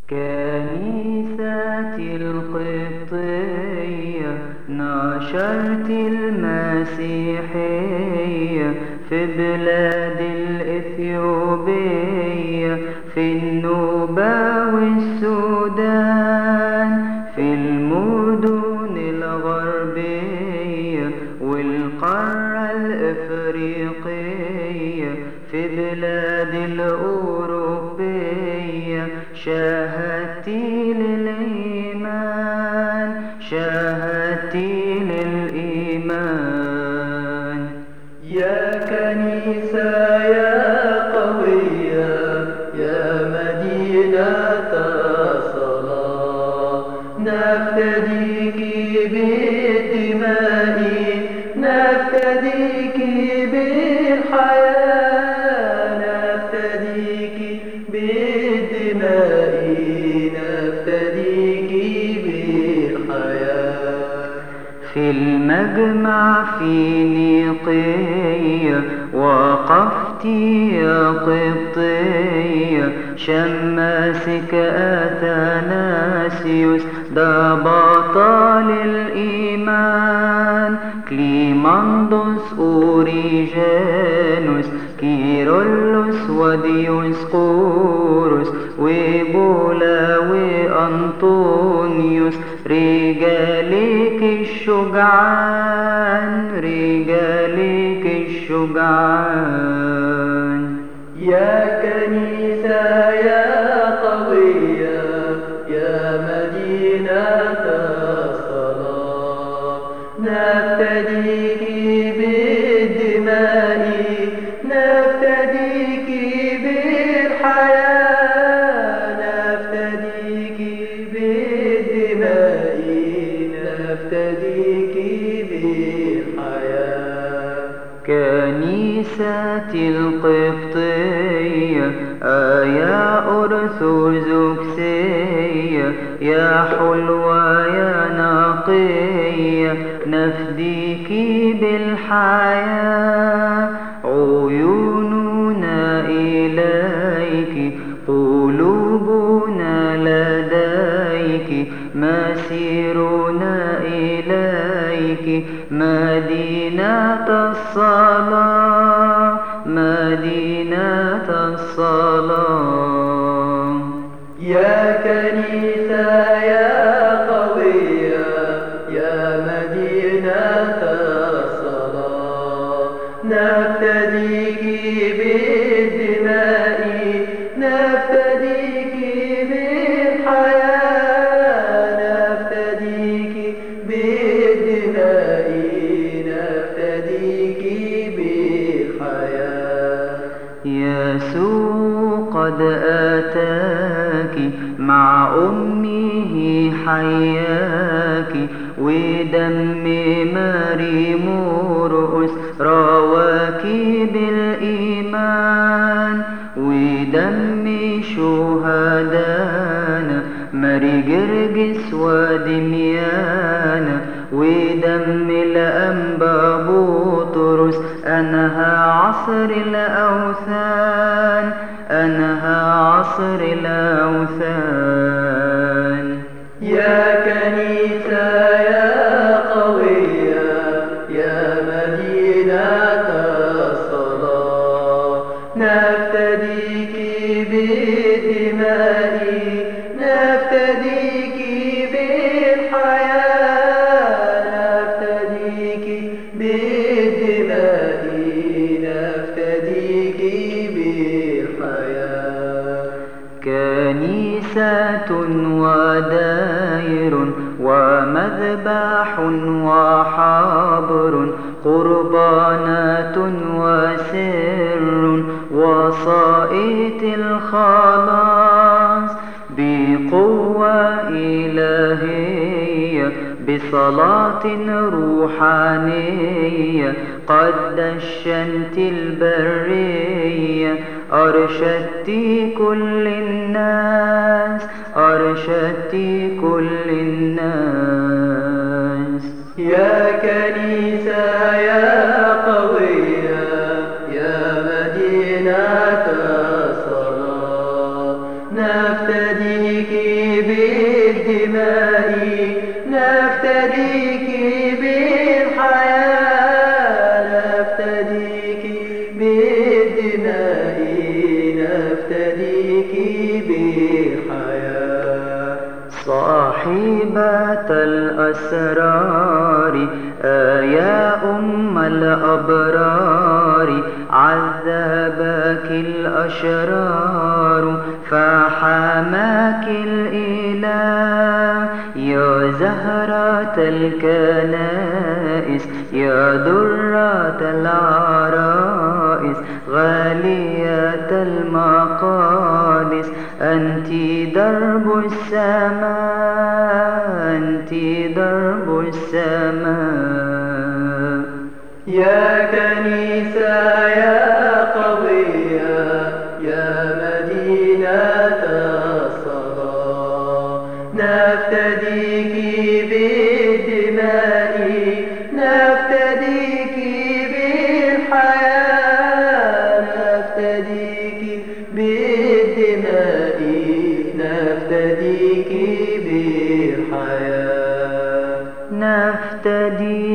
كنيستي القبطية نشرت المسيحية في بلاد الإثيوبية في النوبة والسودان في المدن الغربية والقارة الإفريقية في بلاد الأوروبية شهادتي للإيمان شهادتي للإيمان يا كنيسة يا قوية يا مدينة الصلاة نفتديك بالدماء نفتديك بالحياة نفتديك بالدماء نفتديك بالحياة في المجمع في نيقية وقفت يا قبطية شماسك أثناسيوس ده بطل الإيمان كليماندوس أوريجانوس كيرلس وديوسقوروس وبولا وأنطونيوس رجالك الشجعان رجالك الشجعان يا كنيسة يا قوية يا مدينة الصلاة نفتديك بالدماء نفتديك بالحياة نفتديك بالدماء نفتديك بالحياة كنيستي القبطية آيا أرثوذكسية يا حلوة يا نقية نفديك بالحياة عيوننا إليك قلوبنا لديك مسيرنا إليك مدينة الصلاة مدينة الصلاة يا كنيسة يا قوية يا مدينة الصلاة نفتديك بالدماء نفتديك بالحياة نفتديك بالدماء نفتديك بالحياة يسوع قد أتاك مع أمه حياك ودم ماري مرقس رواك بالإيمان ودم شهدانا ماري جرجس ودميانا ودم الأنبا بطرس أنهى عصر الأوثان أنهى عصر الأوثان يا كنيسة يا قوية يا مدينة الصلاة نفتديك بالدماء نفتديك بالحياة نفتديك بالدماء نفتديك بالحياة كنيسة وداير ومذبح وحبر قربانات وسر وصائت الخلاص بقوة إلهية بصلاة روحانية قد دشنت البرية أرشدت كل الناس أرشدت كل الناس يا كنيسة يا قوية يا مدينة الصلاة نفتدي نفتديك بالدماء نفتديك بالحياة نفتديك بالدماء نفتديك بالحياة صاحبة الأسرار يا أم الأبرار عذبك الأشرار فحماك الإله يا زهرة الكنائس يا درة العرائس غالية المقادس أنت درب السماء أنت درب السماء يا كنيسة يا قوية يا مدينة الصلاة نفتديك بالدماء نفتديك بالحياة نفتديك بالدماء نفتديك بالحياة نفتدي